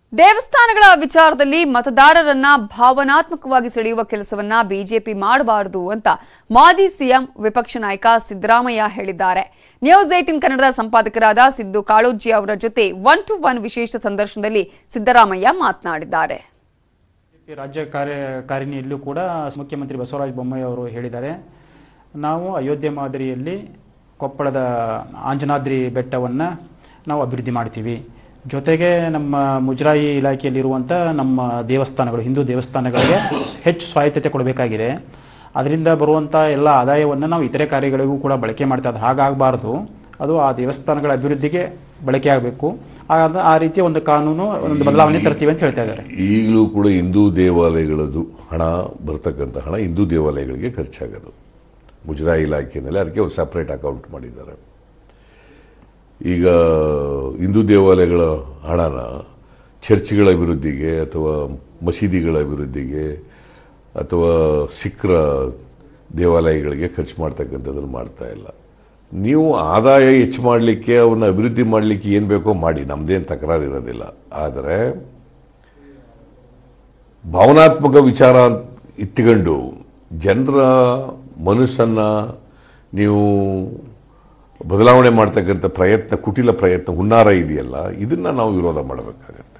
ದೇವಸ್ಥಾನಗಳ ವಿಚಾರದಲ್ಲಿ ಮತದಾರರನ್ನ ಭಾವನಾತ್ಮಕವಾಗಿ ಸೆಳೆಯುವ ಕೆಲಸವನ್ನ ಬಿಜೆಪಿ ಮಾಡಬಾರದು ಅಂತ ಮಾಜಿ ಸಿಎಂ ವಿಪಕ್ಷ ನಾಯಕ ಸಿದ್ದರಾಮಯ್ಯ ಹೇಳಿದ್ದಾರೆ ನ್ಯೂಸ್ ಏಟಿನ್ ಕನ್ನಡದ ಸಂಪಾದಕರಾದ ಸಿದ್ದು ಕಾಳೋಜಿ ಅವರ ಜೊತೆ ಒನ್ ಟು ಒನ್ ವಿಶೇಷ ಸಂದರ್ಶನದಲ್ಲಿ ಸಿದ್ದರಾಮಯ್ಯ ಮಾತನಾಡಿದ್ದಾರೆ ಬಿಜೆಪಿ ರಾಜ್ಯ ಕಾರ್ಯಕಾರಿಣಿಯಲ್ಲೂ ಕೂಡ ಮುಖ್ಯಮಂತ್ರಿ ಬಸವರಾಜ ಬೊಮ್ಮಾಯಿ ಅವರು ಹೇಳಿದ್ದಾರೆ ನಾವು ಅಯೋಧ್ಯೆ ಮಾದರಿಯಲ್ಲಿ ಕೊಪ್ಪಳದ ಆಂಜನಾದ್ರಿ ಬೆಟ್ಟವನ್ನು ನಾವು ಅಭಿವೃದ್ಧಿ ಮಾಡ್ತೀವಿ ಜೊತೆಗೆ ನಮ್ಮ ಮುಜರಾಯಿ ಇಲಾಖೆಯಲ್ಲಿರುವಂಥ ನಮ್ಮ ದೇವಸ್ಥಾನಗಳು ಹಿಂದೂ ದೇವಸ್ಥಾನಗಳಿಗೆ ಹೆಚ್ಚು ಸ್ವಾಯತ್ತತೆ ಕೊಡಬೇಕಾಗಿದೆ ಅದರಿಂದ ಬರುವಂಥ ಎಲ್ಲ ಆದಾಯವನ್ನು ನಾವು ಇತರೆ ಕಾರ್ಯಗಳಿಗೂ ಕೂಡ ಬಳಕೆ ಮಾಡ್ತಾ ಇದ್ದೀವಿ ಹಾಗಾಗಬಾರ್ದು ಅದು ಆ ದೇವಸ್ಥಾನಗಳ ಅಭಿವೃದ್ಧಿಗೆ ಬಳಕೆ ಆಗಬೇಕು ಆ ರೀತಿಯ ಒಂದು ಕಾನೂನು ಒಂದು ಬದಲಾವಣೆ ತರ್ತೀವಿ ಅಂತ ಹೇಳ್ತಾ ಇದ್ದಾರೆ ಈಗಲೂ ಕೂಡ ಹಿಂದೂ ದೇವಾಲಯಗಳದ್ದು ಹಣ ಬರ್ತಕ್ಕಂಥ ಹಣ ಹಿಂದೂ ದೇವಾಲಯಗಳಿಗೆ ಖರ್ಚಾಗೋದು ಮುಜರಾಯಿ ಇಲಾಖೆಯಲ್ಲಿ ಅದಕ್ಕೆ ಒಂದು ಸಪ್ರೇಟ್ ಅಕೌಂಟ್ ಮಾಡಿದ್ದಾರೆ ಈಗ ಹಿಂದೂ ದೇವಾಲಯಗಳ ಹಣನ ಚರ್ಚ್ಗಳ ಅಭಿವೃದ್ಧಿಗೆ ಅಥವಾ ಮಸೀದಿಗಳ ಅಭಿವೃದ್ಧಿಗೆ ಅಥವಾ ಸಿಖ್ರ ದೇವಾಲಯಗಳಿಗೆ ಖರ್ಚು ಮಾಡ್ತಕ್ಕಂಥದ್ದನ್ನು ಮಾಡ್ತಾ ಇಲ್ಲ ನೀವು ಆದಾಯ ಹೆಚ್ಚು ಮಾಡಲಿಕ್ಕೆ ಅವನ್ನ ಅಭಿವೃದ್ಧಿ ಮಾಡಲಿಕ್ಕೆ ಏನು ಬೇಕೋ ಮಾಡಿ ನಮ್ದೇನು ತಕರಾರು ಇರೋದಿಲ್ಲ ಆದರೆ ಭಾವನಾತ್ಮಕ ವಿಚಾರ ಇಟ್ಕೊಂಡು ಜನರ ಮನಸ್ಸನ್ನ ನೀವು ಬದಲಾವಣೆ ಮಾಡ್ತಕ್ಕಂಥ ಪ್ರಯತ್ನ ಕುಟಿಲ ಪ್ರಯತ್ನ ಹುನ್ನಾರ ಇದೆಯಲ್ಲ ಇದನ್ನ ನಾವು ವಿರೋಧ ಮಾಡಬೇಕಾಗತ್ತೆ